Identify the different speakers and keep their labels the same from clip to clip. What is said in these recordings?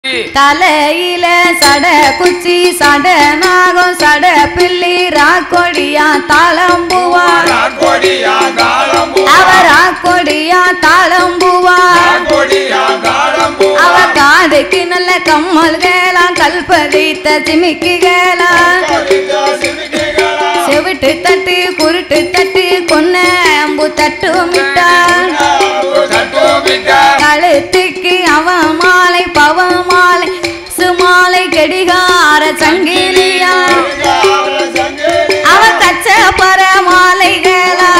Speaker 1: தலையில சட குச்சி சட நாகம் சட பில்லி ராக்கொடியா தாளம்புவா
Speaker 2: கொடியா தாளம்
Speaker 1: அவர் ராக்கொடியா தாளம்புவா
Speaker 2: கொடியா தாளம்
Speaker 1: அவ காதுக்கு நல்ல கம்மல்களாம் கல்பதித்த சிமிக்குகளாம் செவிட்டு தட்டு குருட்டு தட்டு கொன்ன அம்பு தட்டு மிட்டான் கழுத்துக்கு அவ மாலை பவ மாலை சுமாலை கெடிகார சங்கிலியா அவ கச்ச பர மாலைகளா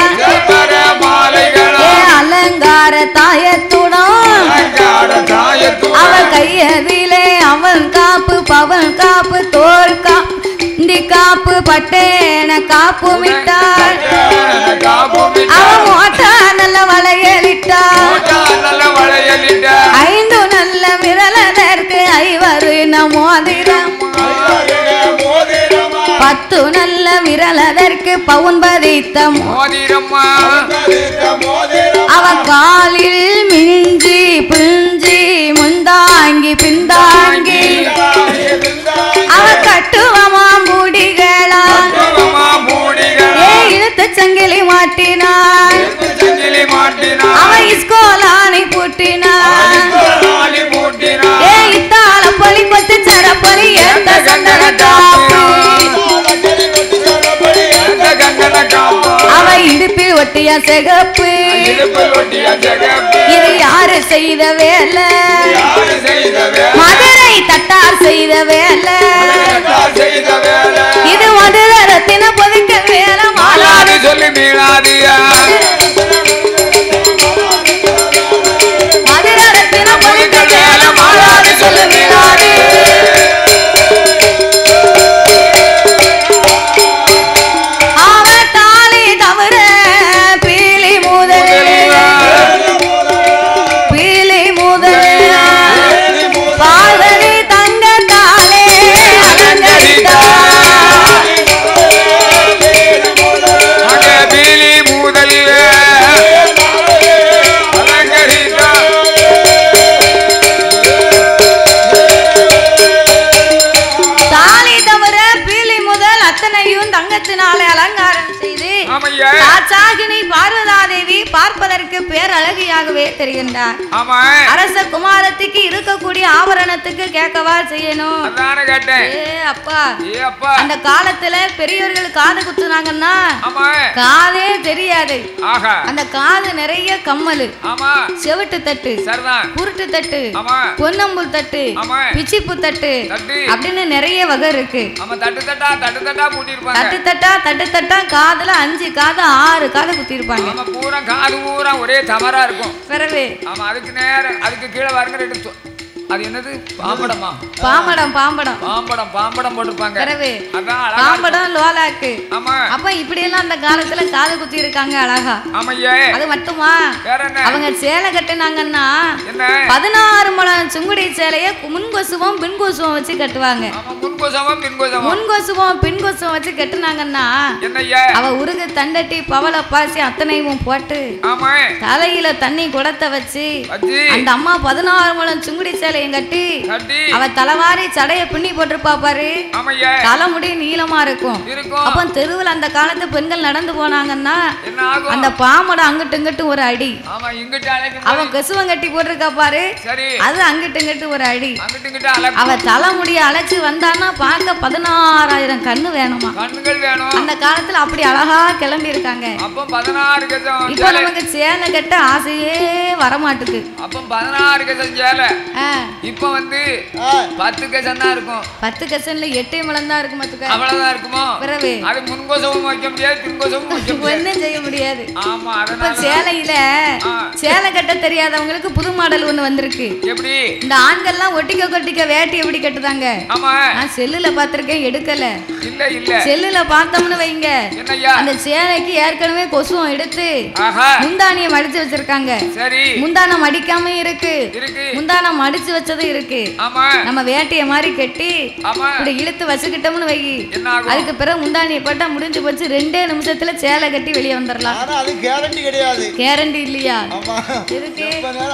Speaker 1: ஏ அலங்கார தாயத்துடன் அவ கையதிலே அவன் காப்பு பவன் காப்பு தோல் காப்பு இந்தி காப்பு பட்டேன காப்பு விட்டாள் அவ மோட்டா நல்ல வளையலிட்டாள் ஐந்து நல்ல விரலதற்கு ஐவரு மோதிரம் பத்து நல்ல விரலதற்கு பவுன் பதித்த மோ-
Speaker 2: மோதிரம்மா
Speaker 1: அவ காலில் மிஞ்சி பிஞ்சி முந்தாங்கி பிந்தாங்கி அவ கட்டுவமா முடிகளா ஏ இழுத்து சங்கிலி மாட்டினாள்
Speaker 2: சங்கிலி மாட்டினா
Speaker 1: அவ இஸ்கோலானை பூட்டினாள்
Speaker 2: பூட்டினா
Speaker 1: ஏ இத்தால பலி பத்து சரப்பலி ஏத்த சந்தன காப்பு
Speaker 2: கங்கன காப்பு
Speaker 1: அவ இடுப்பில் ஒட்டிய சிகப்பு
Speaker 2: இடுப்பில் ஒட்டிய ஜெகப்பு
Speaker 1: இது யாரு செய்த வேலை
Speaker 2: யாரு செய்த வேலை
Speaker 1: மதுரை தட்டார் செய்த வேலை
Speaker 2: யார் செய்த வேலை
Speaker 1: இது மதுரை ரத்தின பொதுக்க வேலை மாலா
Speaker 2: மாலாது சொல்லி மீளாதியா
Speaker 1: மதுரை ரத்தின பொதுக்க வேலை மாலாது சொல்லு மீனாது அவ தாலி தவிர பீலி முதல் பீலி முதல் பால்வழி தங்க தாலே அலங்கரித்தார்
Speaker 2: அங்க பீலி மூதல் அலங்கரித்தா
Speaker 1: தாலி தவிர பீலி முதல் அத்தனையும் தங்கத்தினாலே அலங்காரம் செய்து
Speaker 2: ஆமையா
Speaker 1: சாச்சாகினி பார்வதாதேவி பார்ப்பதற்கு பேரழகியாகவே தெரிகின்றார்
Speaker 2: ஆமா
Speaker 1: அரச குமாரத்துக்கு இருக்கக்கூடிய ஆபரணத்துக்கு கேட்கவா செய்யணும்
Speaker 2: அதான கேட்டேன்
Speaker 1: ஏ அப்பா
Speaker 2: ஏ அப்பா
Speaker 1: அந்த காலத்துல பெரியவர்கள் காது குத்துனாங்கன்னா
Speaker 2: ஆமா
Speaker 1: காதே தெரியாது
Speaker 2: ஆஹா
Speaker 1: அந்த காது நிறைய கம்மல்
Speaker 2: ஆமா
Speaker 1: செவிட்டு தட்டு
Speaker 2: சரிதான்
Speaker 1: குருட்டு தட்டு
Speaker 2: ஆமா
Speaker 1: பொன்னம்புல் தட்டு
Speaker 2: ஆமா
Speaker 1: பிச்சிப்பு தட்டு
Speaker 2: தட்டு
Speaker 1: அப்படின்னு நிறைய வகை இருக்கு
Speaker 2: ஆமா தட்டு தட்டா தட்டு தட்டா பூட்டிருப்பாங்க
Speaker 1: தட்டு தட்டா தட்டு தட்டா காதுல அஞ்சு காது ஆறு காது குத்திருப்பாங்க
Speaker 2: ஆமா பூரா காது பூரா ஒரே தமரா இருக்கும்
Speaker 1: பிறகு
Speaker 2: ஆமா அதுக்கு நேரம் அதுக்கு கீழே பாருங்க ரெண்டு தொ- அது என்னது பாம்படமா
Speaker 1: பாம்படம் பாம்படம்
Speaker 2: பாம்படம் பாம்படம் போட்டிருப்பாங்க
Speaker 1: பிறகு
Speaker 2: அதான் அழகா இருக்கும்.
Speaker 1: பாம்படம் லோலாக்கு
Speaker 2: ஆமா
Speaker 1: அப்ப இப்படி எல்லாம் அந்த காலத்துல காது குத்தி இருக்காங்க அழகா
Speaker 2: ஆமையே
Speaker 1: அது மட்டுமா
Speaker 2: வேற என்ன
Speaker 1: அவங்க சேலை கட்டினாங்கன்னா
Speaker 2: என்ன
Speaker 1: பதினாறு முழம் சுங்குடி சேலைய முன்கொசுவம் பின்கொசுவம் வச்சு கட்டுவாங்க
Speaker 2: ஆமா முன்கோசமும் பின்கோசமும்
Speaker 1: முன்கொசுவம் பின்கொசுவம் வச்சு கட்டுனாங்கன்னா
Speaker 2: என்னய்யா
Speaker 1: அவ உருகு தண்டட்டி பவள பாசி அத்தனையும் போட்டு
Speaker 2: ஆமா
Speaker 1: தலையில தண்ணி குடத்தை வச்சு
Speaker 2: வச்சு
Speaker 1: அந்த அம்மா பதினாறு முழம் சுங்குடி சேலையும் கட்டி
Speaker 2: கட்டி
Speaker 1: அவ தலைவாரி சடைய பின்னி போட்டிருப்பா பாரு
Speaker 2: ஆமையா
Speaker 1: தலைமுடி நீளமா இருக்கும்
Speaker 2: இருக்கும்
Speaker 1: அப்ப தெருவில் அந்த காலத்து பெண்கள் நடந்து போனாங்கன்னா
Speaker 2: என்ன ஆகும்
Speaker 1: அந்த பாம்படம் அங்கிட்டு இங்கிட்டு ஒரு அடி
Speaker 2: ஆமா இங்கிட்ட அழைக்கும்
Speaker 1: அவன் கெசுவம் கட்டி போட்டிருக்கா பாரு
Speaker 2: சரி
Speaker 1: அது அங்கிட்டு இங்கிட்டு ஒரு அடி
Speaker 2: அங்கிட்டு இங்கிட்ட அழகு
Speaker 1: அவ தலைமுடிய அழைச்சு வந்தான்னா பார்க்க பதினாறாயிரம் கண்ணு வேணுமா
Speaker 2: கண்ணுகள் வேணும்
Speaker 1: அந்த காலத்துல அப்படி அழகா கிளம்பி இருக்காங்க
Speaker 2: அப்போ பதினாறு கஜம்
Speaker 1: இப்ப நமக்கு சேலை கட்ட ஆசையே வரமாட்டுக்கு
Speaker 2: அப்போ பதினாறு கஜம் சேலை
Speaker 1: ஆ,
Speaker 2: இப்போ வந்து பத்து கஜம் தான் இருக்கும்
Speaker 1: பத்து கசன்ல எட்டே மலம் தான் இருக்கு மத்துக்க
Speaker 2: அவ்வளவுதான் இருக்குமோ
Speaker 1: பிறகு
Speaker 2: அது முன்கோசமும் வைக்க முடியாது பின்கோசமும் வைக்க முடியாது
Speaker 1: ஒன்றும் செய்ய முடியாது
Speaker 2: ஆமா
Speaker 1: இப்ப
Speaker 2: அதனால
Speaker 1: சேலையில
Speaker 2: ஆ.
Speaker 1: சேலை கட்ட தெரியாதவங்களுக்கு புது மாடல் ஒண்ணு வந்திருக்கு
Speaker 2: எப்படி
Speaker 1: இந்த ஆண்கள்லாம் ஒட்டிக்க கொட்டிக்க வேட்டி எப்படி கட்டுதாங்க
Speaker 2: ஆமா
Speaker 1: நான் செல்லுல பார்த்திருக்கேன் எடுக்கல
Speaker 2: இல்ல இல்ல
Speaker 1: செல்லுல பார்த்தோம்னு வைங்க
Speaker 2: என்னய்யா
Speaker 1: அந்த சேலைக்கு ஏற்கனவே கொசுவம் எடுத்து
Speaker 2: ஆஹா
Speaker 1: முந்தானிய மடிச்சு வச்சிருக்காங்க
Speaker 2: சரி
Speaker 1: முந்தானம் மடிக்காம இருக்கு
Speaker 2: இருக்கு
Speaker 1: முந்தானம் மடிச்சு வச்சதும் இருக்கு
Speaker 2: ஆமா
Speaker 1: நம்ம வேட்டிய மாதிரி கட்டி
Speaker 2: ஆமா
Speaker 1: இப்படி இழுத்து வச்சுக்கிட்டோம்னு வை
Speaker 2: என்ன ஆகும்
Speaker 1: அதுக்கு பிறகு முந்தானிய போட்டா முடிஞ்சு போச்சு ரெண்டே நிமிஷத்துல சேலை கட்டி வெளியே வந்துடலாம்
Speaker 3: ஆனா அது கேரண்டி கிடையாது
Speaker 1: கேரண்டி இல்லையா
Speaker 3: ஆமா
Speaker 1: எதுக்கு
Speaker 3: எப்ப நேரம் அவுந்து விழுந்து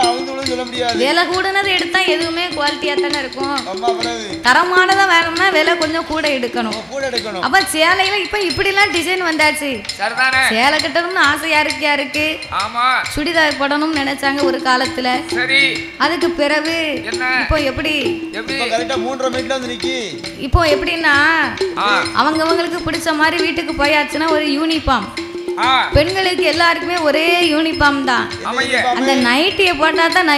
Speaker 3: கூடுன்னு சொல்ல முடியாது
Speaker 1: விலை கூடுனது எடுத்தா எதுவுமே குவாலிட்டியா தானே இருக்கும்
Speaker 3: அம்மா பிறகு
Speaker 1: தரமானதா வேணும்னா விலை கொஞ்சம் கூட எடுக்கணும்
Speaker 3: நம்ம கூட எடுக்கணும்
Speaker 1: அப்ப சேலையில இப்ப இப்படிலாம் டிசைன் வந்தாச்சு
Speaker 2: சரிதானே
Speaker 1: சேலை கட்டணும்னு ஆசை யாருக்கு யாருக்கு
Speaker 2: ஆமா
Speaker 1: சுடிதார் போடணும்னு நினைச்சாங்க ஒரு காலத்துல
Speaker 2: சரி
Speaker 1: அதுக்கு பிறகு
Speaker 2: என்ன
Speaker 1: இப்போ எப்படி
Speaker 2: எப்படி
Speaker 3: இப்ப கரெக்டா மூன்றரை மணிக்கு வந்து நிக்கி
Speaker 1: இப்போ எப்படின்னா
Speaker 2: ஆ
Speaker 1: அவங்கவங்களுக்கு பிடிச்ச மாதிரி வீட்டுக்கு போயாச்சுன்னா ஒரு யூனிஃபார்ம்
Speaker 2: ஆ
Speaker 1: பெண்களுக்கு எல்லாருக்குமே ஒரே யூனிஃபார்ம் தான்
Speaker 2: ஆமையே
Speaker 1: அந்த நைட்டியை போட்டா தான்